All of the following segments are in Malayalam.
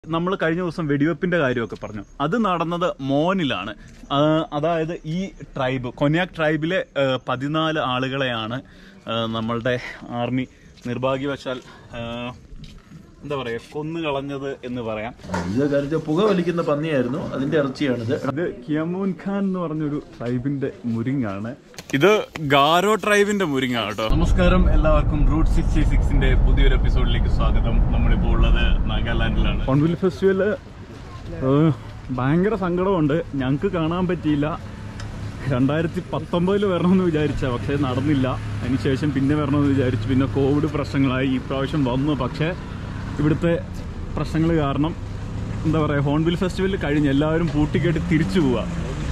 നമ്മൾ കഴിഞ്ഞ ദിവസം വെടിവെപ്പിന്റെ കാര്യമൊക്കെ പറഞ്ഞു അത് നടന്നത് മോനിലാണ് ആ, അതായത് ഈ ട്രൈബ് കൊന്യാക് ട്രൈബിലെ ആ, പതിനാല് ആളുകളെയാണ് ആ, നമ്മളുടെ ആർമി നിർഭാഗ്യവശാൽ ആ, എന്താ പറയാ കൊന്നു കളഞ്ഞത് എന്ന് പറയാം ഇത് കരുതി പുക വലിക്കുന്ന പന്നിയായിരുന്നു അതിന്റെ ഇറച്ചിയാണിത് ഇത് കിയമൂൻ ഖാൻ എന്ന് പറഞ്ഞൊരു ട്രൈബിന്റെ മുരിങ്ങാണ് ഇത് ഗാരോ ട്രൈബിന്റെ മുരിങ്ങ കേട്ടോ നമസ്കാരം എല്ലാവർക്കും റൂട്ട് സിക്സ്റ്റി സിക്സിന്റെ പുതിയൊരു എപ്പിസോഡിലേക്ക് സ്വാഗതം നമ്മളിപ്പോൾ ഉള്ളത് നാഗാലാൻഡിലാണ് ഹോൺവിൽ ഫെസ്റ്റിവല് ഭയങ്കര സങ്കടമുണ്ട് ഞങ്ങൾക്ക് കാണാൻ പറ്റിയില്ല രണ്ടായിരത്തി പത്തൊമ്പതിൽ വരണമെന്ന് വിചാരിച്ച പക്ഷേ നടന്നില്ല അതിനുശേഷം പിന്നെ വരണമെന്ന് വിചാരിച്ചു പിന്നെ കോവിഡ് പ്രശ്നങ്ങളായി ഈ പ്രാവശ്യം വന്നു പക്ഷേ ഇവിടുത്തെ പ്രശ്നങ്ങൾ കാരണം എന്താ പറയുക ഹോൺബിൽ ഫെസ്റ്റിവൽ കഴിഞ്ഞ് എല്ലാവരും പൂട്ടിക്കെട്ടി തിരിച്ചു പോവുക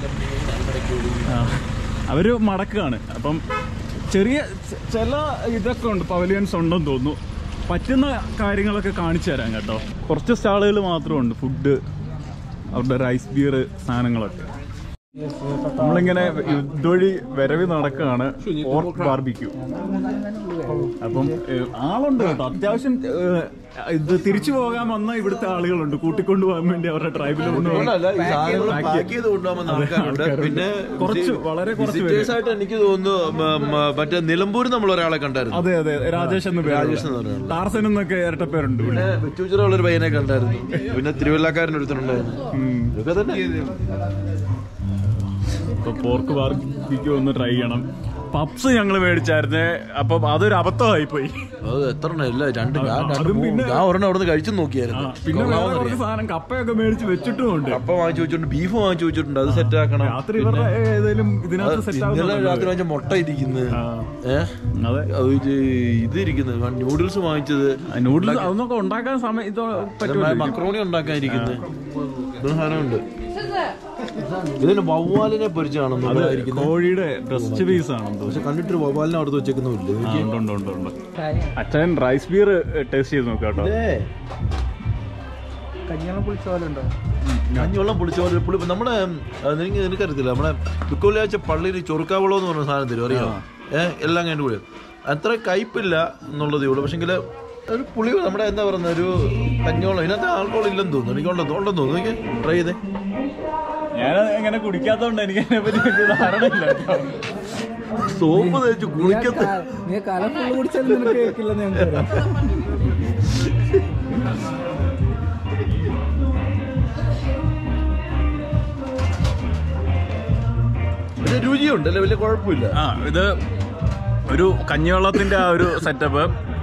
അവർ മടക്കുകയാണ് അപ്പം ചെറിയ ചെ- ചില ഇതൊക്കെ ഉണ്ട് പവലിയൻസ് ഉണ്ടെന്ന് തോന്നുന്നു പറ്റുന്ന കാര്യങ്ങളൊക്കെ കാണിച്ചു തരാം കേട്ടോ കുറച്ച് സ്റ്റാളുകൾ മാത്രമേ ഉണ്ട് ഫുഡ് അവരുടെ റൈസ് ബിയർ സാധനങ്ങളൊക്കെ നമ്മളിങ്ങനെ ഇതുവഴി വരവി നടക്കുകയാണ് പോർക്ക് ബാർബിക്യൂ അപ്പം ഏഹ്, ആളുണ്ട് കേട്ടോ അത്യാവശ്യം ഏഹ്, ഇത് തിരിച്ചു പോകാൻ വന്ന ഇവിടുത്തെ ആളുകളുണ്ട് കൂട്ടിക്കൊണ്ടു പോകാൻ വേണ്ടി അവരുടെ ട്രൈബിൽ അതുകൊണ്ടല്ല, ഈ സാധനങ്ങൾ Pack പാക്ക് ചെയ്ത് കൊണ്ടുപോകുന്ന ആൾക്കാരുണ്ട് ആൾക്കാരുണ്ട്. പിന്നെ കുറച്ച്, വളരെ കുറച്ച് പേര്. visitors ആയിട്ട് എനിക്ക് തോന്നുന്നു മ- മ- മറ്റേ നിലമ്പൂർ നമ്മൾ ഒരാളെ കണ്ടായിരുന്നു അതെ അതെ രാജേഷ് എന്ന് പേര് രാജേഷ് എന്ന് പറയുന്നത്. ടാർസൻ എന്നൊക്കെ ഇരട്ട പേരുണ്ട് ഇവിടെ വെച്ചൂച്ചിറ ഒരു പയ്യനെ കണ്ടായിരുന്നു പിന്നെ തിരുവല്ലക്കാരൻ ഒരുത്തനുണ്ടായിരുന്നു ഇതൊക്കെ തന്നെ ഇപ്പൊ പോർക്ക് ബാർബിക്യൂ ഒന്ന് ട്രൈ ചെയ്യണം പപ്സ് ഞങ്ങൾ മേടിച്ചായിരുന്നേ അപ്പം അതൊരു അബദ്ധമായി പോയി അത് എത്ര എണ്ണം ഇല്ല രണ്ട് ഞാൻ രണ്ട് അതും മൂന്ന് പിന്നെ- ഞാൻ ഒരെണ്ണം അവിടെ നിന്ന് കഴിച്ചു നോക്കിയായിരുന്നു പിന്നെ വേറെ കൊള്ളാമെന്ന് കുറച്ച് സാധനം കപ്പയൊക്കെ മേടിച്ച് വെച്ചിട്ടുമുണ്ട് കപ്പ വാങ്ങിച്ചു വെച്ചിട്ടുണ്ട് ബീഫ് വാങ്ങിച്ചു വെച്ചിട്ടുണ്ട് അത് സെറ്റ് ആക്കണം രാത്രി ഇവരുടെ ഏതെങ്കിലും ഇതിനകത്ത് സെറ്റ് ഇന്നലെ ആവുന്നുണ്ടോ രാത്രി വാങ്ങിച്ച മുട്ട ഇരിക്കുന്നത് ഏഹ് അതെ അത് ഇത് ഇത് ഇരിക്കുന്നത് ന്യൂഡിൽസ് വാങ്ങിച്ചത് നൂഡിൽസ് അതൊന്നൊക്കെ ഉണ്ടാക്കാൻ സമയം ഇത് പറ്റുമോ മക്രോണി ഉണ്ടാക്കാൻ ഇരിക്കുന്നത് ഇത് സാധനമുണ്ട് ഇതിന് വവ്വാലിനെ പൊരിച്ചാണെന്ന് അത് ഇരിക്കുന്നത് കോഴിയുടെ ബ്രസ്റ്റ് പീസ് ആണെന്ന് പക്ഷെ കണ്ടിട്ട് വവ്വാലിനെ അവിടെ വെച്ചേക്കുന്നില്ല തോന്നുന്നു ഉണ്ട് ഉണ്ട് ഉണ്ട് അച്ഛൻ റൈസ് ബിയർ ടേസ്റ്റ് ചെയ്ത് നോക്കാം കേട്ടോ കഞ്ഞിവെള്ളം പുളിച്ച പോലെ ഉണ്ടോ കഞ്ഞിവെള്ളം പൊളിച്ച പോലെ പുളി നമ്മുടെ ആ, നിനക്ക് നിനക്കറിയത്തില്ല നമ്മുടെ ദുഃഖവെള്ളിയാഴ്ച പള്ളിയിൽ ചൊറുക്കാവളം എന്ന് പറഞ്ഞ സാധനം തരും അറിയോ ഏഹ് എല്ലാം കഴിഞ്ഞ പുളി അത്ര കയ്പില്ല എന്നുള്ളതേ ഉള്ളൂ പക്ഷെങ്കിൽ ഒരു പുളി നമ്മുടെ എന്താ പറയുന്നത് ഒരു കഞ്ഞോളം ഇതിനകത്ത് ആൾക്കോൾ ഇല്ലെന്ന് തോന്നുന്നു എനിക്ക് ഉണ്ടെന്ന് ഉണ്ടെന്ന് തോന്നുന്നു എനിക്ക് ട്രൈ ചെയ്തേ ഞാൻ എങ്ങനെ കുടിക്കാത്തോണ്ട് എനിക്ക് അതിനെ പറ്റി വലിയ ധാരണയില്ല കേട്ടോ. സോപ്പ് തേച്ച് കുളിക്കത്ത് നീ കലം ഫുള്ള് കുടിച്ചാലും നിനക്ക് കേൾക്കില്ലെന്ന് ഞങ്ങൾക്ക് പക്ഷെ രുചിയുണ്ട് അല്ലേ വലിയ കുഴപ്പമില്ല ആ ഇത് ഒരു കഞ്ഞിവെള്ളത്തിന്റെ ആ ഒരു സെറ്റപ്പ്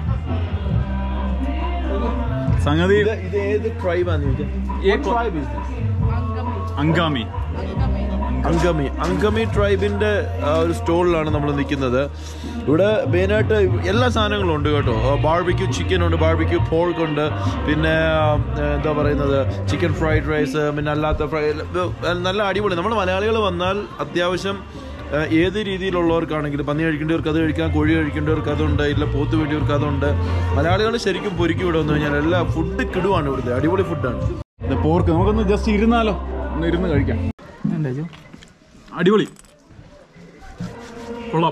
സംഗതി ഇത് ഇത് ഏത് ട്രൈബാന്ന് ഏ കൊ- ചോദിച്ചാൽ അങ്കാമി അങ്കമി അങ്കമി ട്രൈബിന്റെ ആ, ഒരു സ്റ്റോളിലാണ് നമ്മൾ നിൽക്കുന്നത് ഇവിടെ മെയിനായിട്ട് എല്ലാ സാധനങ്ങളും ഉണ്ട് കേട്ടോ ബാർബിക്യൂ ചിക്കൻ ഉണ്ട് ബാർബിക്യൂ പോർക്ക് ഉണ്ട് പിന്നെ ആ, എന്താ പറയുന്നത് ചിക്കൻ ഫ്രൈഡ് റൈസ് പിന്നെ അല്ലാത്ത ഫ്രൈ നല്ല അടിപൊളി നമ്മുടെ മലയാളികൾ വന്നാൽ അത്യാവശ്യം ആ, ഏത് രീതിയിലുള്ളവർക്കാണെങ്കിലും പന്നി കഴിക്കേണ്ടവർക്ക് അത് കഴിക്കാം കോഴി കഴിക്കേണ്ടവർക്ക് അതുണ്ട് ഇല്ല പോത്ത് വേണ്ടിയവർക്ക് അതുണ്ട് മലയാളികൾ ശരിക്കും പൊരിക്കും ഇവിടെ വന്നു കഴിഞ്ഞാൽ എല്ലാ ഫുഡ് കിടുവാണ് ഇവിടുത്തെ അടിപൊളി ഫുഡാണ് ഇത് പോർക്ക് നമുക്കൊന്ന് ജസ്റ്റ് ഇരുന്നാലോ ഒന്ന് ഇരുന്ന് കഴിക്കാം അടിപൊളി കൊള്ളാം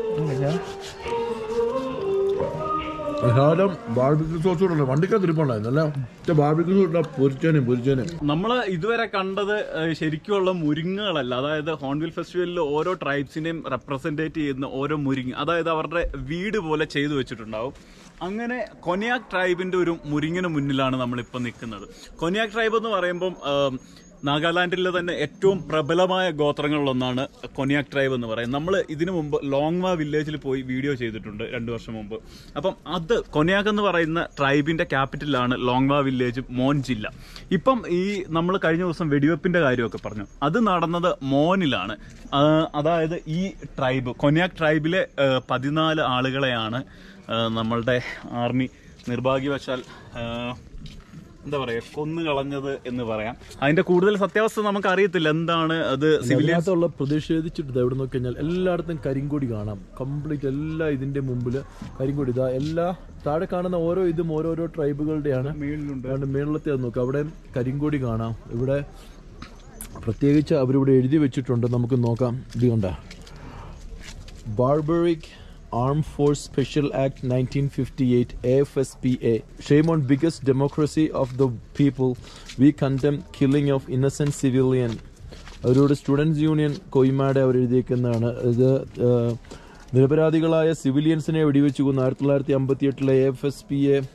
ധാരാളം ബാർബിക്യൂ സോസ് കൂടെ വണ്ടിക്കകത്ത് ഇരിപ്പുണ്ടായിരുന്നു അല്ല ബാർബിക്യൂ സോസ് പൊരിച്ചേനും പൊരിച്ചേനും നമ്മൾ ഇതുവരെ കണ്ടത് ഏഹ്, ശരിക്കുള്ള മുരിങ്ങകളല്ല അതായത് ഹോൺവിൽ ഫെസ്റ്റിവലിൽ ഓരോ ട്രൈബ്സിനെയും റെപ്രസെൻറ്റേറ്റ് ചെയ്യുന്ന ഓരോ മുരിങ്ങ അതായത് അവരുടെ വീട് പോലെ ചെയ്തു വെച്ചിട്ടുണ്ടാവും അങ്ങനെ കൊനിയാക് ട്രൈബിന്റെ ഒരു മുരിങ്ങിന് മുന്നിലാണ് നമ്മളിപ്പോൾ നിൽക്കുന്നത് കൊനിയാക് ട്രൈബ് എന്ന് പറയുമ്പം ഏം, നാഗാലാൻഡിലെ തന്നെ ഏറ്റവും പ്രബലമായ ഗോത്രങ്ങളിലൊന്നാണ് കൊനിയാക് ട്രൈബ് എന്ന് പറയുന്നത് നമ്മൾ ഇതിനു മുമ്പ് ലോങ്വ വില്ലേജിൽ പോയി വീഡിയോ ചെയ്തിട്ടുണ്ട് രണ്ടു വർഷം മുമ്പ് അപ്പം അത് കൊനിയാക് എന്ന് പറയുന്ന ട്രൈബിന്റെ ക്യാപിറ്റലാണ് ലോങ്വ വില്ലേജ് മോൻ ജില്ല ഇപ്പം ഈ നമ്മൾ കഴിഞ്ഞ ദിവസം വെടിവെപ്പിന്റെ കാര്യമൊക്കെ പറഞ്ഞു അത് നടന്നത് മോനിലാണ് ആ, അതായത് ഈ ട്രൈബ് കൊനിയാക് ട്രൈബിലെ ആ, പതിനാല് ആളുകളെയാണ് ആ, നമ്മളുടെ ആർമി നിർഭാഗ്യവശാൽ ആ, എന്താ പറയാ കൊന്നു കളഞ്ഞത് എന്ന് പറയാം അതിന്റെ കൂടുതൽ സത്യാവസ്ഥ നമുക്ക് അറിയത്തില്ല എന്താണ് അത് സിവിലിയൻസ് അതിനകത്തുള്ള പ്രതിഷേധിച്ചിട്ട് എവിടെ നോക്കി കഴിഞ്ഞാൽ എല്ലായിടത്തും കരിങ്കൊടി കാണാം കംപ്ലീറ്റ് എല്ലാ ഇതിന്റെ മുമ്പിൽ കരിങ്കൊടി ഇതാ എല്ലാ താഴെ കാണുന്ന ഓരോ ഇതും ഓരോരോ ട്രൈബുകളുടെയാണ് മേളിലുണ്ട് അതുകൊണ്ട് മേളത്തെ നോക്കുക അവിടെ കരിങ്കൊടി കാണാം ഇവിടെ പ്രത്യേകിച്ച് അവരിവിടെ എഴുതി വെച്ചിട്ടുണ്ട് നമുക്ക് നോക്കാം ഇത് കണ്ട barbaric Armed Force Special Act 1958 AFSPA. Shame on biggest democracy of the people. We condemn killing of innocent civilian. അവരോട് സ്റ്റുഡൻസ് യൂണിയൻ കൊയ്മാടെ അവർ എഴുതിയേക്കുന്നതാണ് ഇത് ഏഹ്, നിരപരാധികളായ സിവിലിയൻസിനെ വെടിവെച്ച് കൊന്നു ആയിരത്തി തൊള്ളായിരത്തി അമ്പത്തി എട്ടിലെ F S P A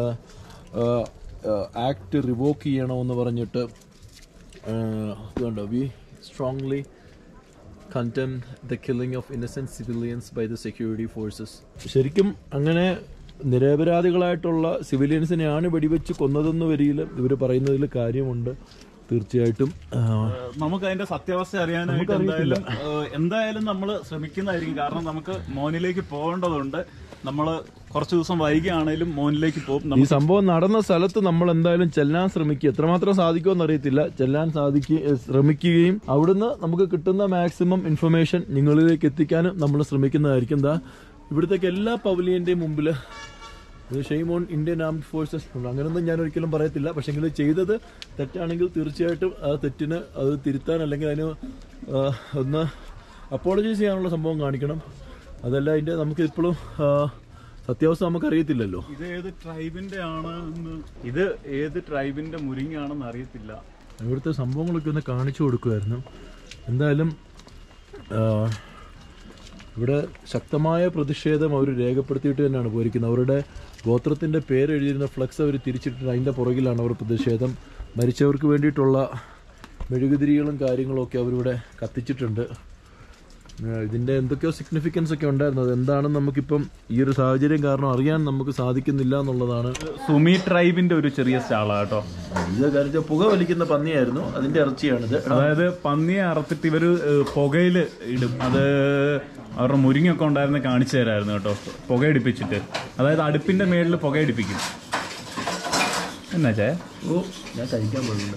act revoke ചെയ്യണമെന്ന് പറഞ്ഞിട്ട് ഏഹ്, ഇതുണ്ടോ we strongly condemn the killing of innocent civilians by the security forces ശരിക്കും അങ്ങനെ നിരപരാധികളായിട്ടുള്ള സിവിലിയൻസിനെയാണ് വെടിവെച്ച് കൊന്നതെന്ന് വരിയിൽ ഇവർ പറയുന്നതിൽ കാര്യമുണ്ട് തീർച്ചയായിട്ടും ആ, നമുക്ക് അതിന്റെ സത്യാവസ്ഥ അറിയാനായിട്ട് എന്തായാലും ഏഹ്, എന്തായാലും നമ്മൾ ശ്രമിക്കുന്നതായിരിക്കും കാരണം നമുക്ക് മോനിലേക്ക് പോകേണ്ടതുണ്ട് നമ്മൾ കുറച്ച് ദിവസം വൈകിയാണേലും മോനിലേക്ക് പോകും ഈ നമുക്ക് സംഭവം നടന്ന സ്ഥലത്ത് നമ്മൾ എന്തായാലും ചെല്ലാൻ ശ്രമിക്കുക എത്രമാത്രം സാധിക്കുമെന്ന് അറിയത്തില്ല ചെല്ലാൻ സാധിക്കുക ശ്രമിക്കുകയും അവിടുന്ന് നമുക്ക് കിട്ടുന്ന മാക്സിമം ഇൻഫർമേഷൻ നിങ്ങളിലേക്ക് എത്തിക്കാനും നമ്മൾ ശ്രമിക്കുന്നതായിരിക്കും എന്താ ഇവിടുത്തേക്ക് എല്ലാ പവലിയന്റെയും മുമ്പിൽ shame on Indian armed forces അങ്ങനെയൊന്നും ഞാൻ ഒരിക്കലും പറയത്തില്ല പക്ഷെങ്കിൽ ചെയ്തത് തെറ്റാണെങ്കിൽ തീർച്ചയായിട്ടും ആ തെറ്റിന് അത് തിരുത്താൻ അല്ലെങ്കിൽ അതിന് ആ, ഒന്ന് അപ്പോളജൈസ് ചെയ്യാനുള്ള സംഭവം കാണിക്കണം അതല്ല അതിന്റെ നമുക്ക് ഇപ്പോഴും സത്യാവസ്ഥ നമുക്ക് അറിയത്തില്ലല്ലോ ഇത് ഏത് ട്രൈബിന്റെ ആണ് എന്ന് ഇത് ഏത് ട്രൈബിന്റെ മുരിങ്ങാണെന്ന് അറിയത്തില്ല ഇവിടുത്തെ സംഭവങ്ങളൊക്കെ ഒന്ന് കാണിച്ചു കൊടുക്കുമായിരുന്നു എന്തായാലും ആ, ഇവിടെ ശക്തമായ പ്രതിഷേധം അവർ രേഖപ്പെടുത്തിയിട്ട് തന്നെയാണ് പോയിരിക്കുന്നത് അവരുടെ ഗോത്രത്തിൻ്റെ പേര് എഴുതിയിരുന്ന ഫ്ലക്സ് അവർ തിരിച്ചിട്ടിട്ട് അതിൻ്റെ പുറകിലാണ് അവർ പ്രതിഷേധം മരിച്ചവർക്ക് വേണ്ടിയിട്ടുള്ള മെഴുകുതിരികളും കാര്യങ്ങളും ഒക്കെ അവരിവിടെ കത്തിച്ചിട്ടുണ്ട് ആ, ഇതിന്റെ എന്തൊക്കെയോ സിഗ്നിഫിക്കൻസ് ഒക്കെ ഉണ്ടായിരുന്നു അത് എന്താണെന്ന് നമുക്കിപ്പം ഈ ഒരു സാഹചര്യം കാരണം അറിയാൻ നമുക്ക് സാധിക്കുന്നില്ല എന്നുള്ളതാണ് സുമി ട്രൈബിന്റെ ഒരു ചെറിയ സ്റ്റാളാ കേട്ടോ ഇത് കാര്യം പുക വലിക്കുന്ന പന്നിയായിരുന്നു അതിന്റെ ഇറച്ചിയാണിത് അതായത് പന്നിയെ അറുത്തിട്ട് ഇവര് ഏഹ്, പുകയില് ഇടും അത് അവരുടെ മുരിങ്ങൊക്കെ ഉണ്ടായിരുന്ന കാണിച്ചു തരായിരുന്നു കേട്ടോ പുകയടിപ്പിച്ചിട്ട് അതായത് അടുപ്പിന്റെ മേളിൽ പുകയടിപ്പിക്കും എന്നാ ചേ ഓ ഞാൻ കഴിക്കാൻ പാടില്ല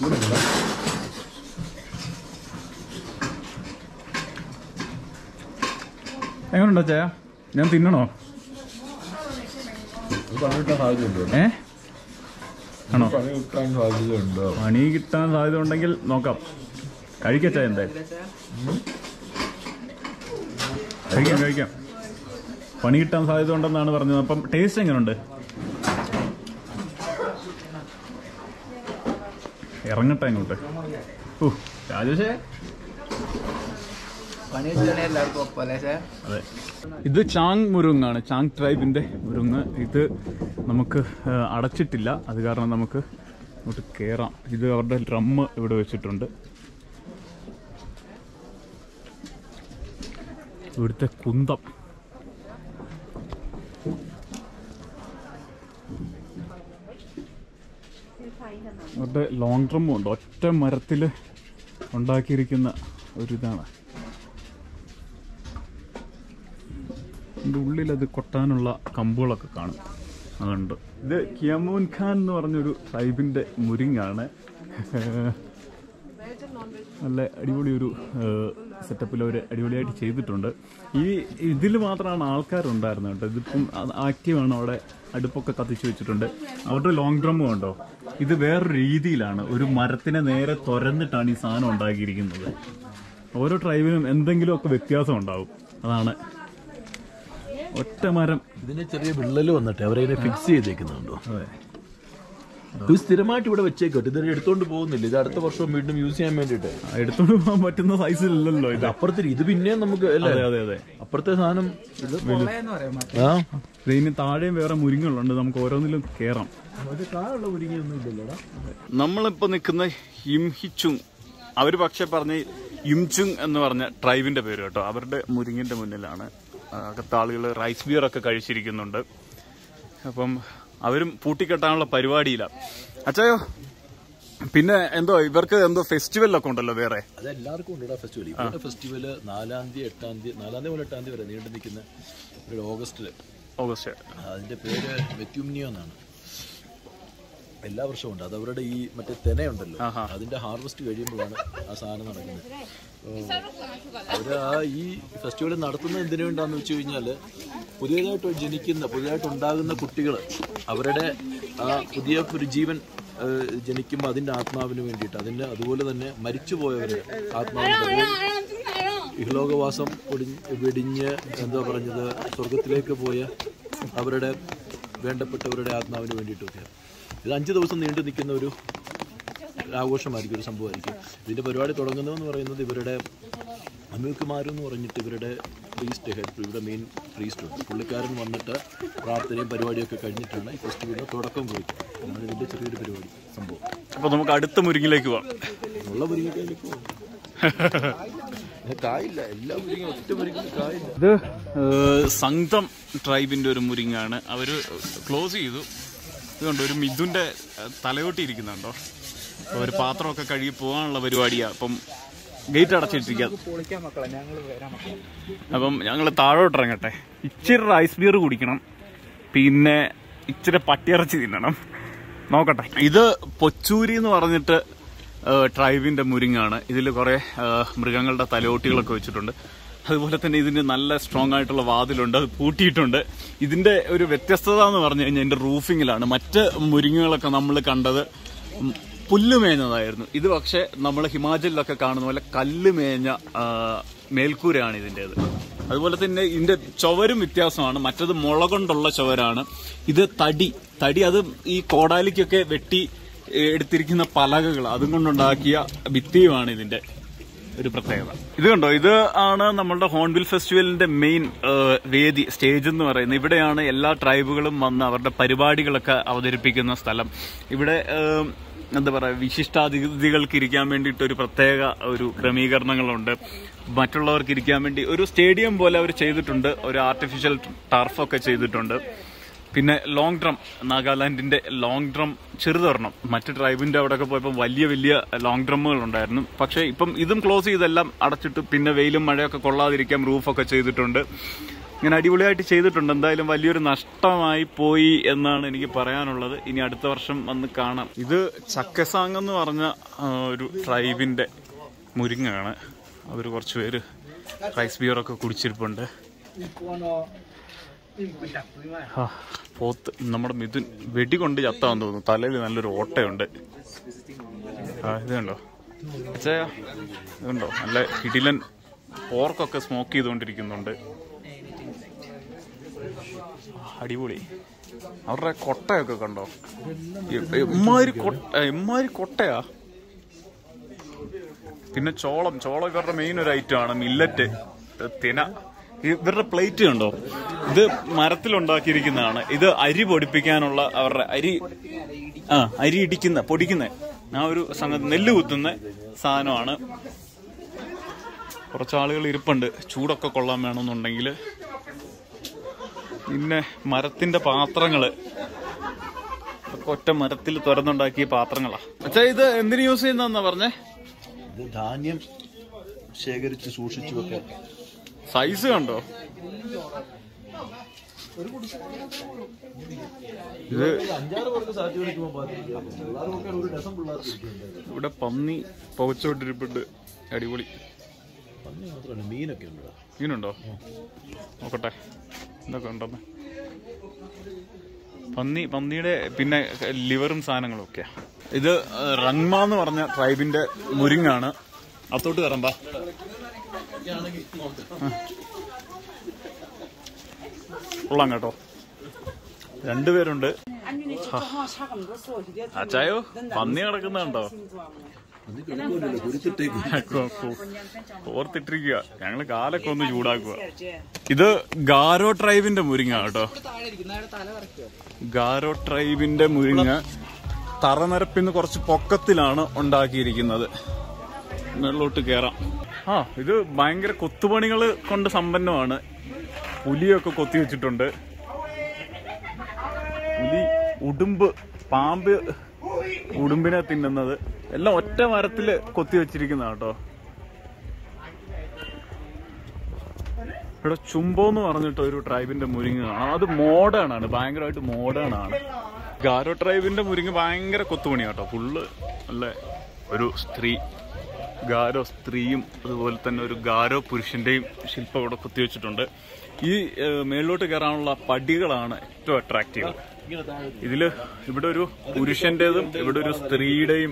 എങ്ങനെയുണ്ടോ ചേ ഞാൻ തിന്നണോ പണികിട്ടാൻ സാധ്യതയുണ്ടോ ഏ ആണോ പണി കിട്ടാൻ സാധ്യതയുണ്ടോ പണി കിട്ടാൻ സാധ്യത ഉണ്ടെങ്കിൽ നോക്കാം കഴിക്കച്ചാ എന്തായാലും കഴിക്കാം കഴിക്കാം പണി കിട്ടാൻ സാധ്യത ഉണ്ടെന്നാണ് പറഞ്ഞത് അപ്പം ടേസ്റ്റ് എങ്ങനെയുണ്ട് ഇറങ്ങട്ടെ ഇങ്ങോട്ട് ഓ രാജേഷേ പണി വെച്ചാൽ എല്ലാവർക്കും ഒപ്പല്ലേ സാർ അതെ ഇത് ചാങ് മുരുങ്ങാണ് ചാങ് ട്രൈബിന്റെ മുരുങ്ങ് ഇത് നമുക്ക് ആ, അടച്ചിട്ടില്ല അത് കാരണം നമുക്ക് ഇങ്ങോട്ട് കയറാം ഇത് അവരുടെ ഡ്രമ്മ് ഇവിടെ വെച്ചിട്ടുണ്ട് ഇവിടുത്തെ കുന്തം അവരുടെ ലോങ് ഡ്രമ്മും ഉണ്ട് ഒറ്റ മരത്തിൽ ഉണ്ടാക്കിയിരിക്കുന്ന ഒരിതാണ് ഇതിൻ്റെ ഉള്ളിൽ അത് കൊട്ടാനുള്ള കമ്പുകളൊക്കെ കാണും അതുണ്ട് ഇത് കിയമൂൻ ഖാൻ എന്ന് പറഞ്ഞൊരു ട്രൈബിന്റെ മുരിങ്ങാണ് നല്ല അടിപൊളി ഒരു സെറ്റപ്പിൽ അവർ അടിപൊളിയായിട്ട് ചെയ്തിട്ടുണ്ട് ഈ ഇതിൽ മാത്രമാണ് ആൾക്കാരുണ്ടായിരുന്നത് കേട്ടോ ഇതിപ്പം ആക്റ്റീവാണ് അവിടെ അടുപ്പൊക്കെ കത്തിച്ച് വെച്ചിട്ടുണ്ട് അവരുടെ ലോങ് ഡ്രം ഉണ്ടോ ഇത് വേറൊരു രീതിയിലാണ് ഒരു മരത്തിനെ നേരെ തുരന്നിട്ടാണ് ഈ സാധനം ഉണ്ടാക്കിയിരിക്കുന്നത് ഓരോ ട്രൈബിനും എന്തെങ്കിലുമൊക്കെ വ്യത്യാസം ഉണ്ടാവും അതാണ് ഒറ്റ മരം ഇതിന് ചെറിയ വിള്ളല് വന്നിട്ട് അവരതിനെ ഫിക്സ് ചെയ്തേക്കുന്നുണ്ടോ അതെ ഇത് സ്ഥിരമായിട്ട് ഇവിടെ വെച്ചേക്കോട്ടെ ഇത് എടുത്തോണ്ട് പോകുന്നില്ല ഇത് അടുത്ത വർഷം വീണ്ടും യൂസ് ചെയ്യാൻ വേണ്ടിട്ട് എടുത്തോണ്ട് പോകാൻ പറ്റുന്ന സൈസിലല്ലോ ഇത് അപ്പുറത്ത് ഇത് പിന്നെയും നമുക്ക് അല്ലേ അതെ അതെ അതെ അപ്പുറത്തെ സാധനം ഇത് പൊള്ളയെന്ന് പറയാം ആ ഇതിന് താഴെയും വേറെ മുരിങ്ങളുണ്ട് നമുക്ക് ഓരോന്നിലും കയറാം ഒരു കായുള്ള മുരിങ്ങയൊന്നും ഇല്ലല്ലോടാ നമ്മളിപ്പോ നിൽക്കുന്ന യിംഹിച്ചുങ് അവര് പക്ഷെ പറഞ്ഞ യിംചുങ് എന്ന് പറഞ്ഞ ട്രൈബിന്റെ പേര് കേട്ടോ അവരുടെ മുരിങ്ങിന്റെ മുന്നിലാണ് ആ, അകത്തെ ആളുകൾ റൈസ് ബിയർ ഒക്കെ കഴിച്ചിരിക്കുന്നുണ്ട് അപ്പം അവരും പൂട്ടിക്കെട്ടാനുള്ള പരിപാടിയിലാണ് അച്ചായോ പിന്നെ എന്തോ ഇവർക്ക് എന്തോ ഫെസ്റ്റിവലൊക്കെ ഉണ്ടല്ലോ വേറെ അത് എല്ലാവർക്കും ഉണ്ട് ഫെസ്റ്റിവൽ ഇവിടെ ഫെസ്റ്റിവൽ നാലാം തീയതി എട്ടാം തീയതി നാലാം തീയതി മുതൽ എട്ടാം തീയതി വരെ നീണ്ടു നിൽക്കുന്ന ഒരു ഓഗസ്റ്റില് ഓഗസ്റ്റ് അതിന്റെ പേര് വെറ്റ്യുമിനിയോ എന്നാണ് എല്ലാ വർഷവും ഉണ്ട് അത് അവരുടെ ഈ മറ്റേ തെനയുണ്ടല്ലോ അതിന്റെ ഹാർവെസ്റ്റ് കഴിയുമ്പോഴാണ് ആ സാധനം നടക്കുന്നത് അവര് ആ ഈ ഫെസ്റ്റിവൽ നടത്തുന്നത് എന്തിനു വേണ്ടാന്ന് വെച്ച് കഴിഞ്ഞാല് പുതിയതായിട്ട് ജനിക്കുന്ന പുതിയതായിട്ട് ഉണ്ടാകുന്ന കുട്ടികൾ അവരുടെ ആ പുതിയ ഒരു ജീവൻ ഏഹ്, ജനിക്കുമ്പോൾ അതിന്റെ ആത്മാവിന് വേണ്ടിയിട്ട് അതിന്റെ അതുപോലെ തന്നെ മരിച്ചുപോയവരുടെ ആത്മാവിന് ഇഹലോകവാസം ഒടിഞ്ഞ് വെടിഞ്ഞ് എന്താ പറഞ്ഞത് സ്വർഗത്തിലേക്ക് പോയ അവരുടെ വേണ്ടപ്പെട്ടവരുടെ ആത്മാവിന് വേണ്ടിയിട്ടൊക്കെ ഇത് അഞ്ച് ദിവസം നീണ്ടു നിൽക്കുന്ന ഒരു ആഘോഷമായിരിക്കും ഒരു സംഭവമായിരിക്കും ഇതിൻ്റെ പരിപാടി തുടങ്ങുന്നതെന്ന് പറയുന്നത് ഇവരുടെ അമീർകുമാർ എന്ന് പറഞ്ഞിട്ട് ഇവരുടെ പ്രീസ്റ്റ് ഹെഡ് ഇവരുടെ മെയിൻ പ്രീസ്റ്റ് ഉണ്ട് പുള്ളിക്കാരൻ വന്നിട്ട് പ്രാർത്ഥനയും പരിപാടിയൊക്കെ കഴിഞ്ഞിട്ടാണ് ഈ ഫെസ്റ്റിവലിന് തുടക്കം കുറിക്കുക അതാണ് ഇതിൻ്റെ ചെറിയൊരു പരിപാടി സംഭവം അപ്പൊ നമുക്ക് അടുത്ത മുരിങ്ങിലേക്ക് പോവാം ഉള്ള മുരിങ്ങക്കായിലേക്ക് പോകും കായില്ല എല്ലാ മുരിങ്ങ ഒറ്റ മുരിങ്ങ കായില്ല ഇത് സംഘം ട്രൈബിന്റെ ഒരു മുരിങ്ങാണ് അവര് ക്ലോസ് ചെയ്തു ഇതുകൊണ്ട് ഒരു മിഥുന്റെ ഏഹ്, തലയോട്ടി ഇരിക്കുന്നുണ്ടോ അപ്പൊ ഒരു പാത്രമൊക്കെ കഴുകി പോകാനുള്ള പരിപാടിയാ അപ്പം ഗേറ്റ് അടച്ചിട്ടിരിക്കുക പൊളിക്കാൻ മക്കളെ ഞങ്ങൾ വരാം മക്കളെ അപ്പം ഞങ്ങൾ താഴോട്ട് ഇറങ്ങട്ടെ ഇച്ചിരി റൈസ് ബിയർ കുടിക്കണം പിന്നെ ഇച്ചിരി പട്ടിയിറച്ചി തിന്നണം നോക്കട്ടെ ഇത് പൊച്ചൂരി എന്ന് പറഞ്ഞിട്ട് ഏഹ്, ട്രൈബിന്റെ മുരിങ്ങാണ് ഇതിൽ കുറെ ഏഹ്, മൃഗങ്ങളുടെ തലയോട്ടികളൊക്കെ വെച്ചിട്ടുണ്ട് അതുപോലെ തന്നെ ഇതിന് നല്ല സ്ട്രോങ് ആയിട്ടുള്ള വാതിലുണ്ട് അത് പൂട്ടിയിട്ടുണ്ട് ഇതിന്റെ ഒരു വ്യത്യസ്തത എന്ന് പറഞ്ഞു കഴിഞ്ഞാൽ ഇതിന്റെ റൂഫിങ്ങിലാണ് മറ്റ് മുരിങ്ങകളൊക്കെ നമ്മൾ കണ്ടത് ഉം, പുല്ല് മേഞ്ഞതായിരുന്നു ഇത് പക്ഷേ നമ്മൾ ഹിമാചലിലൊക്കെ കാണുന്ന പോലെ കല്ല് മേഞ്ഞ ആ, മേൽക്കൂരയാണ് ഇതിൻ്റെത് അതുപോലെ തന്നെ ഇതിന്റെ ചുവരും വ്യത്യാസമാണ് മറ്റത് മുള കൊണ്ടുള്ള ചുവരാണ് ഇത് തടി തടി അത് ഈ കോടാലിക്കൊക്കെ വെട്ടി ഏ, എടുത്തിരിക്കുന്ന പലകകൾ അതും കൊണ്ടുണ്ടാക്കിയ ഭിത്തിയുമാണ് ഇതിന്റെ ഒരു പ്രത്യേകത ഇത് കണ്ടോ ഇത് ആണ് നമ്മളുടെ ഹോൺബിൽ ഫെസ്റ്റിവലിന്റെ മെയിൻ വേദി സ്റ്റേജ് എന്ന് പറയുന്നത് ഇവിടെയാണ് എല്ലാ ട്രൈബുകളും വന്ന് അവരുടെ പരിപാടികളൊക്കെ അവതരിപ്പിക്കുന്ന സ്ഥലം ഇവിടെ ഏഹ്, എന്താ പറയാ വിശിഷ്ടാതിഥികൾക്ക് ഇരിക്കാൻ വേണ്ടിയിട്ട് ഒരു പ്രത്യേക ഒരു ക്രമീകരണങ്ങളുണ്ട് മറ്റുള്ളവർക്ക് ഇരിക്കാൻ വേണ്ടി ഒരു സ്റ്റേഡിയം പോലെ അവർ ചെയ്തിട്ടുണ്ട് ഒരു ആർട്ടിഫിഷ്യൽ ടർഫൊക്കെ ചെയ്തിട്ടുണ്ട് പിന്നെ ലോങ് ഡ്രം നാഗാലാൻഡിന്റെ ലോങ് ഡ്രം ചെറുതൊരെണ്ണം മറ്റ് ട്രൈബിന്റെ അവിടെയൊക്കെ പോയപ്പോൾ വലിയ വലിയ ലോങ് ഡ്രമ്മുകൾ ഉണ്ടായിരുന്നു പക്ഷേ ഇപ്പം ഇതും ക്ലോസ് ചെയ്തെല്ലാം അടച്ചിട്ട് പിന്നെ വെയിലും മഴയൊക്കെ കൊള്ളാതിരിക്കാൻ റൂഫൊക്കെ ചെയ്തിട്ടുണ്ട് ഇങ്ങനെ അടിപൊളിയായിട്ട് ചെയ്തിട്ടുണ്ട് എന്തായാലും വലിയൊരു നഷ്ടമായി പോയി എന്നാണ് എനിക്ക് പറയാനുള്ളത് ഇനി അടുത്ത വർഷം വന്ന് കാണാം ഇത് ചക്കസാങ് എന്ന് പറഞ്ഞ ആ, ഒരു ട്രൈബിന്റെ മുരിങ്ങയാണ് അവർ കുറച്ച് പേര് റൈസ് ബിയറൊക്കെ കുടിച്ചിരിപ്പുണ്ട് ആ, പോത്ത് നമ്മുടെ മിഥുൻ വെടികൊണ്ട് ചത്താന്ന് തോന്നുന്നു തലയിൽ നല്ലൊരു ഓട്ടയുണ്ട് ആ ഇത് കണ്ടോ അച്ഛാ ഇതുണ്ടോ നല്ല കിടിലൻ പോർക്കൊക്കെ സ്മോക്ക് ചെയ്തുകൊണ്ടിരിക്കുന്നുണ്ട് അടിപൊളി അവരുടെ കൊട്ടയൊക്കെ കണ്ടോ എ- എമ്മാതിരി കൊട്ട എമ്മാതിരി കൊട്ടയാ പിന്നെ ചോളം ചോളം ഇവരുടെ മെയിൻ ഒരു ഐറ്റം ആണ് മില്ലറ്റ് തിന ഇവരുടെ പ്ലേറ്റ് കണ്ടോ ഇത് മരത്തിലുണ്ടാക്കിയിരിക്കുന്നതാണ് ഇത് അരി പൊടിപ്പിക്കാനുള്ള അവരുടെ അരി ആ അരി ഇടിക്കുന്ന പൊടിക്കുന്ന ആ ഒരു സംഗതി നെല്ല് കുത്തുന്ന സാധനമാണ് കുറച്ച് ആളുകൾ ഇരിപ്പുണ്ട് ചൂടൊക്കെ കൊള്ളാൻ വേണമെന്നുണ്ടെങ്കിൽ പിന്നെ മരത്തിന്റെ പാത്രങ്ങള് ഒക്കെ ഒറ്റ മരത്തിൽ തുറന്നുണ്ടാക്കിയ പാത്രങ്ങളാ അച്ഛാ ഇത് എന്തിനു യൂസ് ചെയ്യുന്ന പറഞ്ഞേ ഇത് ധാന്യം ശേഖരിച്ച് സൂക്ഷിച്ചു വെക്കാൻ സൈസ് കണ്ടോ ഇത് അഞ്ചാറ് പേർക്ക് സാധ്യത എടുക്കുമ്പോൾ പിള്ളേർക്കൊക്കെ ഒരു ഡസൻ പിള്ളേർക്ക് ഇവിടെ പന്നി പവച്ചോണ്ടിരിപ്പുണ്ട് അടിപൊളി പന്നി മാത്രമല്ല മീനൊക്കെ ഉണ്ട് മീനുണ്ടോ നോക്കട്ടെ എന്തൊക്കെ ഉണ്ടെന്ന് പന്നി പന്നിയുടെ പിന്നെ ലിവറും സാധനങ്ങളും ഒക്കെയാ ഇത് റങ്മ എന്ന് പറഞ്ഞ ട്രൈബിന്റെ മുരിങ്ങാണ് അത്തോട്ട് കയറമ്പാ കൊള്ളാം കേട്ടോ രണ്ടുപേരുണ്ട് അച്ചായോ പന്നി കിടക്കുന്നുണ്ടോ ഓർത്തിട്ടിരിക്കുക ഞങ്ങള് കാലൊക്കെ ഒന്ന് ചൂടാക്കുക ഇത് ഗാരോ ട്രൈബിന്റെ മുരിങ്ങ കേട്ടോ താഴെ ഇരിക്കുന്ന അയാളുടെ തല കറക്കുക ഗാരോ ട്രൈബിന്റെ മുരിങ്ങ തറനിരപ്പിന്ന് കുറച്ച് പൊക്കത്തിലാണ് ഉണ്ടാക്കിയിരിക്കുന്നത് മുകളിലോട്ട് കയറാം ആ ഇത് ഭയങ്കര കൊത്തുപണികൾ കൊണ്ട് സമ്പന്നമാണ് പുലിയൊക്കെ കൊത്തി വെച്ചിട്ടുണ്ട് പുലി ഉടുമ്പ് പാമ്പ് ഉടുമ്പിനെ തിന്നുന്നത് എല്ലാം ഒറ്റ മരത്തില് കൊത്തി വെച്ചിരിക്കുന്ന കേട്ടോ ഇവിടെ ചുംബോ എന്ന് പറഞ്ഞിട്ട് ഒരു ട്രൈബിന്റെ മുരിങ്ങ കാണാം അത് മോഡേൺ ആണ് ഭയങ്കരമായിട്ട് മോഡേൺ ആണ് ഗാരോ ട്രൈബിന്റെ മുരിങ്ങ ഭയങ്കര കൊത്തുപണി കേട്ടോ ഫുള്ള് നല്ല ഒരു സ്ത്രീ ഗാരോ സ്ത്രീയും അതുപോലെ തന്നെ ഒരു ഗാരോ പുരുഷന്റെയും ശില്പം ഇവിടെ കുത്തിവെച്ചിട്ടുണ്ട് ഈ ഏഹ്, മേളിലോട്ട് കയറാനുള്ള പടികളാണ് ഏറ്റവും അട്രാക്റ്റീവ് ഇതില് ഇവിടെ ഒരു പുരുഷന്റേതും ഇവിടെ ഒരു സ്ത്രീയുടെയും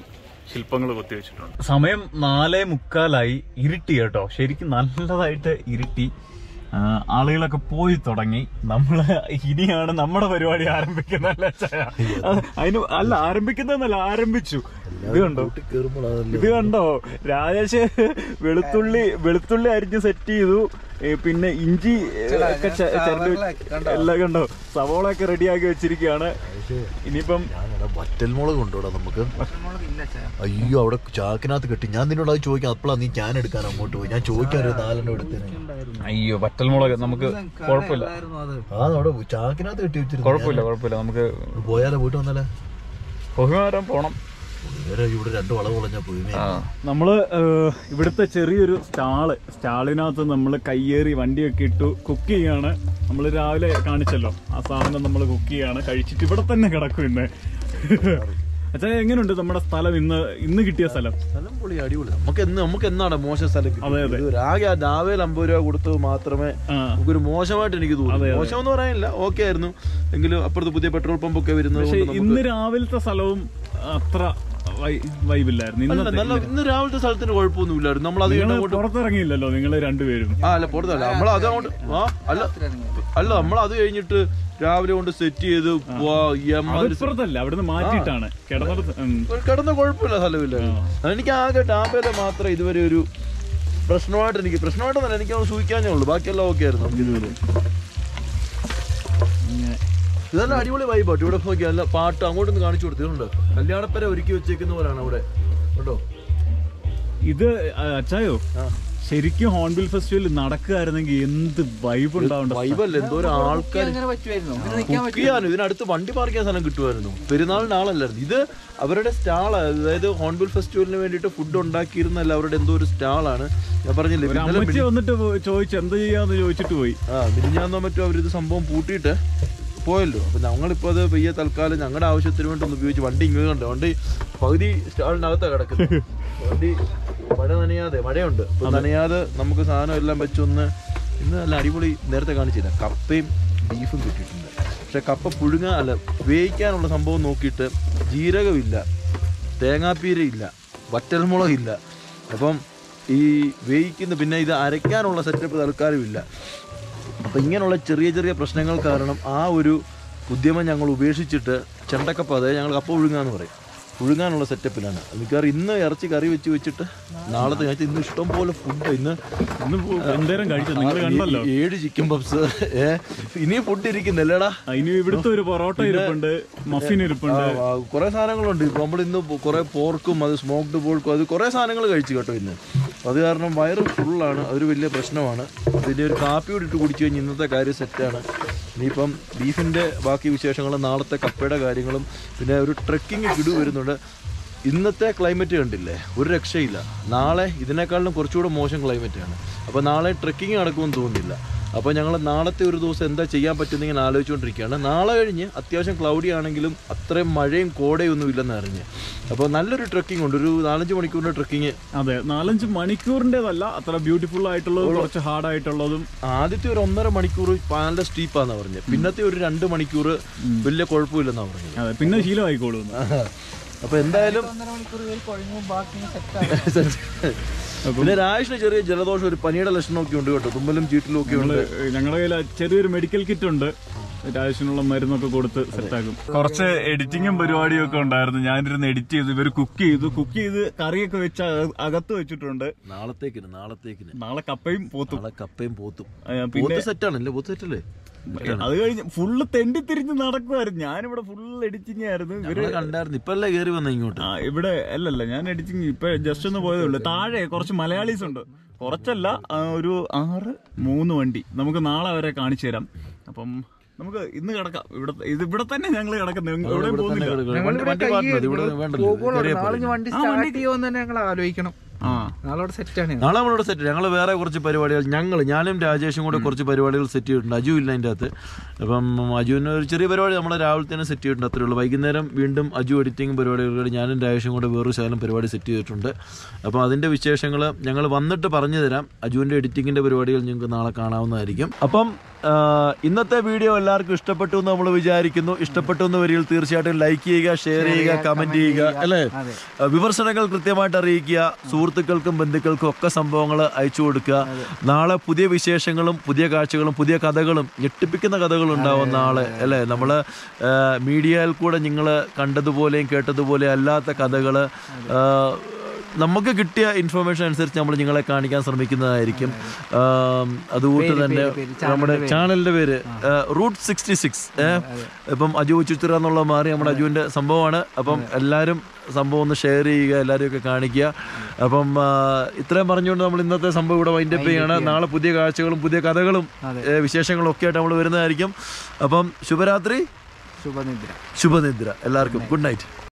ശില്പങ്ങൾ കൊത്തിവെച്ചിട്ടുണ്ട് സമയം നാലേ മുക്കാലായി ഇരുട്ടി കേട്ടോ ശരിക്കും നല്ലതായിട്ട് ഇരുട്ടി ആ, ആളുകളൊക്കെ പോയി തുടങ്ങി നമ്മള് ഇനിയാണ് നമ്മുടെ പരിപാടി ആരംഭിക്കുന്നതല്ല ചായ. അത് അതിന് അല്ല ആരംഭിക്കുന്നതെന്നല്ല ആരംഭിച്ചു ഇത് കണ്ടോ ഇത് കണ്ടോ രാജേഷ് വെളുത്തുള്ളി വെളുത്തുള്ളി അരിഞ്ഞ് സെറ്റ് ചെയ്തു ഏ, പിന്നെ ഇഞ്ചി ഏ, ഒക്കെ ചെ- ചെരണ്ടി കണ്ടോ? എല്ലാം കണ്ടോ സവോള ഒക്കെ റെഡിയാക്കി വെച്ചിരിക്കുകയാണ് ഇനിയിപ്പം വറ്റൽമുളക് കൊണ്ടുവിടാം നമുക്ക് ഇല്ല ചായ അയ്യോ അവിടെ ചാക്കിനകത്ത് കെട്ടി ഞാൻ നിന്നോട് അത് ചോദിക്കാം അപ്പോഴാണ് നീ ഞാൻ എടുക്കാൻ അങ്ങോട്ട് പോയി ഞാൻ ചോദിക്കാൻ ഒരു നാലെണ്ണം എടുത്തേനെ അയ്യോ വറ്റൽമുളക് നമുക്ക് കുഴപ്പമില്ല അത് ആ അവിടെ ചാക്കിനകത്ത് കെട്ടി വെച്ചിരുന്നു കുഴപ്പമില്ല കുഴപ്പമില്ല നമുക്ക് ഞാൻ പോയാലോ പോയിട്ട് വന്നാലേ ബഹുമാനം പോണം വേറെ ഇവിടെ രണ്ട് വളവ് കുളഞ്ഞാ പോയി നമ്മള് ഏഹ്, ഇവിടുത്തെ ചെറിയൊരു സ്റ്റാള് സ്റ്റാളിനകത്ത് നമ്മൾ കയ്യേറി വണ്ടിയൊക്കെ ഇട്ടു കുക്ക് ചെയ്യാണ് നമ്മൾ രാവിലെ കാണിച്ചല്ലോ ആ സാധനം നമ്മൾ കുക്ക് ചെയ്യാണ് കഴിച്ചിട്ട് ഇവിടെ തന്നെ കിടക്കും ഇന്ന് അച്ഛാ എങ്ങനെയുണ്ട് നമ്മുടെ സ്ഥലം ഇന്ന് ഇന്ന് കിട്ടിയ സ്ഥലം സ്ഥലം പൊളി അടിപൊളി നമുക്ക് എന്ന് നമുക്ക് എന്നാണ് മോശം സ്ഥലം കിട്ടിയത്? അതെ, അതെ. ഇത് ആകെ ആ ദാവേൽ അമ്പത് രൂപ കൊടുത്തത് മാത്രമേ ആ നമുക്കൊരു മോശമായിട്ട് എനിക്ക് തോന്നി മോശം എന്ന് പറയാനില്ല ഓക്കെ ആയിരുന്നു എങ്കിലും അപ്പുറത്ത് പുതിയ പെട്രോൾ പമ്പ് ഒക്കെ വരുന്നത് പക്ഷെ കൊണ്ട് നമുക്ക് ഇന്ന് രാവിലത്തെ സ്ഥലവും അത്ര വൈ- വൈബില്ലായിരുന്നു അല്ല, ഇന്നത്തെ നല്ല ഇന്ന് രാവിലത്തെ സ്ഥലത്തിന് കുഴപ്പമൊന്നുമില്ലായിരുന്നു നമ്മൾ അത് നിങ്ങള് അങ്ങോട്ട് പുറത്തിറങ്ങിയില്ലല്ലോ നിങ്ങൾ രണ്ടുപേരും ആ അല്ല പുറത്തല്ല നമ്മൾ അത് അങ്ങോട്ട് ആ അല്ല അല്ല നമ്മൾ അത് കഴിഞ്ഞിട്ട് രാവിലെ കൊണ്ട് സെറ്റ് ചെയ്ത് പോവാ, ഈ അത് അമ്മാതിരി ഇപ്പുറത്തല്ല അവിടുന്ന് മാറ്റിയിട്ടാണ് കിടന്നിടത്ത് ഉം. ഒരു കിടന്ന കുഴപ്പമില്ല സ്ഥലമില്ല എനിക്ക് ആകെ ടാമ്പയിലെ മാത്രം ഇതുവരെ ഒരു പ്രശ്നമായിട്ട് എനിക്ക് പ്രശ്നമായിട്ടൊന്നല്ല എനിക്ക് അത് സൂഹിക്കാനേ ഉള്ളൂ ബാക്കിയെല്ലാം ഓക്കെ ആയിരുന്നു നമുക്ക് ഇതുവരെ ഇങ്ങനെ. ഇതെല്ലാം അടിപൊളി വൈബാട്ട് ഇവിടെ നോക്കി അല്ല പാട്ട് അങ്ങോട്ടൊന്ന് കാണിച്ചു കൊടുത്തിട്ടുണ്ട് കല്യാണപ്പര ഒരുക്കി വെച്ചേക്കുന്ന പോലാണ് അവിടെ കേട്ടോ ഇത് ആ, അച്ചായോ ആ. ശരിക്കും ഹോൺബിൽ ഫെസ്റ്റിവൽ നടക്കുകയായിരുന്നെങ്കിൽ എന്ത് വൈബ് ഉണ്ടാവണ്ട വൈബല്ല എന്തോ ഒരു ആൾക്കാർ അങ്ങനെ പറ്റുമായിരുന്നു ഇതിന് നിൽക്കാൻ ബുക്ക് ചെയ്യാനും ഇതിനടുത്ത് വണ്ടി പാർക്ക് ചെയ്യാൻ സ്ഥലം കിട്ടുമായിരുന്നു പെരുന്നാളിന് ആളല്ലായിരുന്നു ഇത് അവരുടെ സ്റ്റാൾ അതായത് ഹോൺബിൽ ഫെസ്റ്റിവലിന് വേണ്ടിയിട്ട് ഫുഡ് ഉണ്ടാക്കിയിരുന്നല്ല അവരുടെ എന്തോ ഒരു സ്റ്റാളാണ് ഞാൻ പറഞ്ഞില്ലേ ഒരു ഇന്നലെ അമ്മച്ചി വന്നിട്ട് പോ- ചോദിച്ചു എന്ത് ചെയ്യാന്ന് ചോദിച്ചിട്ട് പോയി ആ മിനിഞ്ഞാന്നോ മറ്റോ അവരിത് സംഭവം പൂട്ടിയിട്ട് പോയല്ലോ അപ്പൊ ഞങ്ങളിപ്പോ അത് പെയ്യ തൽക്കാലം ഞങ്ങളുടെ ആവശ്യത്തിന് വേണ്ടി ഒന്ന് ഉപയോഗിച്ച് വണ്ടി ഇങ്ങനെ കണ്ടോ വണ്ടി പകുതി സ്റ്റാളിനകത്താണ് കിടക്കുന്നത് വണ്ടി മഴ നനയാതെ മഴയുണ്ട് അപ്പൊ നനയാതെ നമുക്ക് സാധനം എല്ലാം വെച്ചൊന്ന് ഇന്ന് നല്ല അടിപൊളി നേരത്തെ കാണിച്ചില്ല കപ്പയും ബീഫും കിട്ടിയിട്ടുണ്ട് പക്ഷെ കപ്പ പുഴുങ്ങാൻ അല്ല വേവിക്കാനുള്ള സംഭവം നോക്കിയിട്ട് ജീരകമില്ല തേങ്ങാപ്പീരയില്ല വറ്റൽമുളകില്ല അപ്പം ഈ വേവിക്കുന്ന പിന്നെ ഇത് അരയ്ക്കാനുള്ള സെറ്റപ്പ് തൽക്കാലം ഇല്ല അപ്പം ഇങ്ങനെയുള്ള ചെറിയ ചെറിയ പ്രശ്നങ്ങൾ കാരണം ആ ഒരു ഉദ്യമം ഞങ്ങൾ ഉപേക്ഷിച്ചിട്ട് ചെണ്ടക്കപ്പ അതായത് ഞങ്ങൾ കപ്പ പുഴുങ്ങാന്ന് പറയും പുഴുങ്ങാനുള്ള സെറ്റപ്പിലാണ് മിക്കവാറും ഇന്ന് ഇറച്ചി കറി വെച്ച് വെച്ചിട്ട് നാളത്തെ ഞാൻ ഇന്ന് ഇഷ്ടം പോലെ ഫുഡ് ഇന്ന് ഇന്ന് പോ- എന്തേരം കഴിച്ചു നിങ്ങൾ കണ്ടല്ലോ ഈ ഏഴ് ചിക്കൻ പപ്സ് ഏ ഇനി ഫുഡ് ഇരിക്കുന്നില്ലടാ ആ, ഇനി ഇവിടുത്തെ ഒരു പൊറോട്ട ഇരിപ്പുണ്ട് മഫിൻ ഇരിപ്പുണ്ട് കുറെ സാധനങ്ങളുണ്ട് ഇപ്പൊ നമ്മൾ ഇന്ന് കുറെ പോർക്കും അത് സ്മോക്ഡ് പോർക്കും അത് കുറെ സാധനങ്ങൾ കഴിച്ചു കേട്ടോ ഇന്ന് അത് കാരണം വയറ് ഫുള്ളാണ് അതൊരു വലിയ പ്രശ്നമാണ് പിന്നെ ഒരു കാപ്പി കൂടി ഇട്ട് കുടിച്ചു കഴിഞ്ഞാൽ ഇന്നത്തെ കാര്യം സെറ്റാണ് ഇനിയിപ്പം ബീഫിന്റെ ബാക്കി വിശേഷങ്ങളും നാളത്തെ കപ്പയുടെ കാര്യങ്ങളും പിന്നെ ഒരു ട്രെക്കിംഗ് കിടു വരുന്നുണ്ട് ഇന്നത്തെ ക്ലൈമറ്റ് കണ്ടില്ലേ ഒരു രക്ഷയില്ല നാളെ ഇതിനേക്കാളും കുറച്ചുകൂടെ മോശം ക്ലൈമറ്റാണ് അപ്പോൾ നാളെ ട്രെക്കിംഗ് നടക്കുമെന്ന് തോന്നുന്നില്ല അപ്പോൾ ഞങ്ങൾ നാളത്തെ ഒരു ദിവസം എന്താ ചെയ്യാൻ പറ്റുമെന്ന് ഇങ്ങനെ ആലോചിച്ചുകൊണ്ടിരിക്കുകയാണ് നാളെ കഴിഞ്ഞ് അത്യാവശ്യം ക്ലൗഡി ആണെങ്കിലും അത്രയും മഴയും കോടയും ഒന്നും ഇല്ലെന്ന് അറിഞ്ഞ് അപ്പോൾ നല്ലൊരു ട്രെക്കിംഗ് ഉണ്ട് ഒരു നാലഞ്ച് മണിക്കൂറിൻ്റെ ട്രെക്കിങ് അതെ നാലഞ്ച് മണിക്കൂറിന്റേതല്ല അത്ര ബ്യൂട്ടിഫുൾ ആയിട്ടുള്ളതും കുറച്ച് ഹാർഡ് ആയിട്ടുള്ളതും ആദ്യത്തെ ഒരു ഒന്നര മണിക്കൂർ നല്ല സ്റ്റീപ്പാന്ന് പറഞ്ഞത് പിന്നത്തെ ഒരു രണ്ട് മണിക്കൂർ വലിയ കുഴപ്പമില്ലെന്നാണ് പറഞ്ഞത് അതെ പിന്നെ ശീലമായിക്കോളൂ എന്ന്. അപ്പോൾ എന്തായാലും ഒന്നര മണിക്കൂർ കയറി കുഴങ്ങുമ്പോൾ ബാക്കി സെറ്റ് പിന്നെ രാജേഷിന് ചെറിയ ജലദോഷം ഒരു പനിയുടെ ലക്ഷണമൊക്കെ ഉണ്ട് കേട്ടോ തുമ്മലും ചീറ്റിലും ഒക്കെ ഉണ്ട് നമ്മള് ഞങ്ങളുടെ കയ്യിൽ ചെറിയൊരു മെഡിക്കൽ കിറ്റ് ഉണ്ട് രാജേഷിനുള്ള മരുന്നൊക്കെ കൊടുത്ത് സെറ്റാക്കും കുറച്ച് എഡിറ്റിങ്ങും പരിപാടിയും ഒക്കെ ഉണ്ടായിരുന്നു ഞാനിരുന്ന് എഡിറ്റ് ചെയ്തു ഇവർ കുക്ക് ചെയ്തു കുക്ക് ചെയ്ത് കറിയൊക്കെ വെച്ച് അക- അകത്ത് വെച്ചിട്ടുണ്ട് നാളത്തേക്കിന് നാളത്തേക്കിന് നാളെ കപ്പയും പോത്തും നാളെ കപ്പയും പോത്തും ആ, പിന്നെ പോത്ത് സെറ്റാണല്ലേ പോത്ത് സെറ്റല്ലേ അത് കഴിഞ്ഞ് ഫുള്ള് തെണ്ടി തിരിഞ്ഞ് നടക്കുമായിരുന്നു ഞാനിവിടെ ഫുൾ എഡിറ്റിംഗ് ആയിരുന്നു ഇവര് ഞങ്ങളെ കണ്ടായിരുന്നു ഇപ്പൊ അല്ലേ കയറി വന്ന ഇങ്ങോട്ട് ആ ഇവിടെ അല്ലല്ല ഞാൻ എഡിറ്റിംഗ് ഇപ്പൊ ജസ്റ്റ് ഒന്ന് പോയതേ ഉള്ളൂ താഴെ കുറച്ച് മലയാളീസ് ഉണ്ട് കുറച്ചല്ല ആ, ഒരു ആറ് മൂന്ന് വണ്ടി നമുക്ക് നാളെ വരെ കാണിച്ചു തരാം അപ്പം നമുക്ക് ഇന്ന് കിടക്കാം ഇവിടെ ഇത് ഇവിടെ തന്നെ ഞങ്ങൾ കിടക്കുന്നത് എവിടെയും പോകുന്നില്ല വണ്ടി വണ്ടി മാറ്റണം ഇവിടെ വേണ്ടല്ലോ പോകുള്ളൂ കയറിയാ നാളെ പോരെ. വണ്ടി സ്റ്റാർട്ട് ചെയ്യുമെന്ന് തന്നെ ഞങ്ങൾ ആലോചിക്കണം ആ നാളെ അവിടെ സെറ്റാണ് നാളെ നമ്മളിവിടെ സെറ്റ് ഞങ്ങൾ വേറെ കുറച്ച് പരിപാടികൾ ഞങ്ങൾ ഞാനും രാജേഷും കൂടെ കുറച്ച് പരിപാടികൾ സെറ്റ് ചെയ്തിട്ടുണ്ട് അജു ഇല്ല അതിൻ്റെ അകത്ത് അപ്പം അജുവിന് ഒരു ചെറിയ പരിപാടി നമ്മൾ രാവിലെ തന്നെ സെറ്റ് ചെയ്തിട്ടുണ്ട് അത്രേ ഉള്ളൂ വൈകുന്നേരം വീണ്ടും അജു എഡിറ്റിംഗ് പരിപാടികൾ ഞാനും രാജേഷും കൂടെ വേറൊരു ശകലം പരിപാടി സെറ്റ് ചെയ്തിട്ടുണ്ട് അപ്പോൾ അതിൻ്റെ വിശേഷങ്ങൾ ഞങ്ങൾ വന്നിട്ട് പറഞ്ഞു തരാം അജുവിൻ്റെ എഡിറ്റിങ്ങിൻ്റെ പരിപാടികൾ നിങ്ങൾക്ക് നാളെ കാണാവുന്നതായിരിക്കും അപ്പം ആ, ഇന്നത്തെ വീഡിയോ എല്ലാവർക്കും ഇഷ്ടപ്പെട്ടു എന്ന് നമ്മൾ വിചാരിക്കുന്നു ഇഷ്ടപ്പെട്ടു എന്ന് വരികയിൽ തീർച്ചയായിട്ടും ലൈക്ക് ചെയ്യുക ഷെയർ ചെയ്യുക കമന്റ് ചെയ്യുക അല്ലേ അതെ. ആ, വിമർശനങ്ങൾ കൃത്യമായിട്ട് അറിയിക്കുക സുഹൃത്തുക്കൾക്കും ബന്ധുക്കൾക്കും ഒക്കെ സംഭവങ്ങൾ അയച്ചു കൊടുക്കുക നാളെ പുതിയ വിശേഷങ്ങളും പുതിയ കാഴ്ചകളും പുതിയ കഥകളും ഞെട്ടിപ്പിക്കുന്ന കഥകളും ഉണ്ടാവും നാളെ അല്ലേ നമ്മൾ മീഡിയയിൽ കൂടെ നിങ്ങൾ കണ്ടതുപോലെയും കേട്ടതുപോലെ അല്ലാത്ത കഥകൾ നമുക്ക് കിട്ടിയ ഇൻഫർമേഷൻ അനുസരിച്ച് നമ്മൾ നിങ്ങളെ കാണിക്കാൻ ശ്രമിക്കുന്നതായിരിക്കും ആം, അതുകൂട്ട് തന്നെ പേര്, നമ്മുടെ ചാനലിന്റെ പേര് റൂട്ട് സിക്സ്റ്റി സിക്സ് ഇപ്പം അജു ഉച്ചിത്ര എന്നുള്ള മാറി നമ്മുടെ അജുവിന്റെ സംഭവമാണ് അപ്പം എല്ലാവരും സംഭവം ഒന്ന് ഷെയർ ചെയ്യുക എല്ലാവരും ഒക്കെ കാണിക്കുക അപ്പം ആ, ഇത്രയും പറഞ്ഞുകൊണ്ട് നമ്മൾ ഇന്നത്തെ സംഭവം ഇവിടെ വൈൻഡപ്പ് ചെയ്യാണ് നാളെ പുതിയ കാഴ്ചകളും പുതിയ കഥകളും അതെ. ഏ, വിശേഷങ്ങളും ഒക്കെ ആയിട്ട് നമ്മൾ വരുന്നതായിരിക്കും അപ്പം ശുഭരാത്രി ശുഭനിദ്ര ശുഭനിദ്ര എല്ലാവർക്കും ഗുഡ് നൈറ്റ്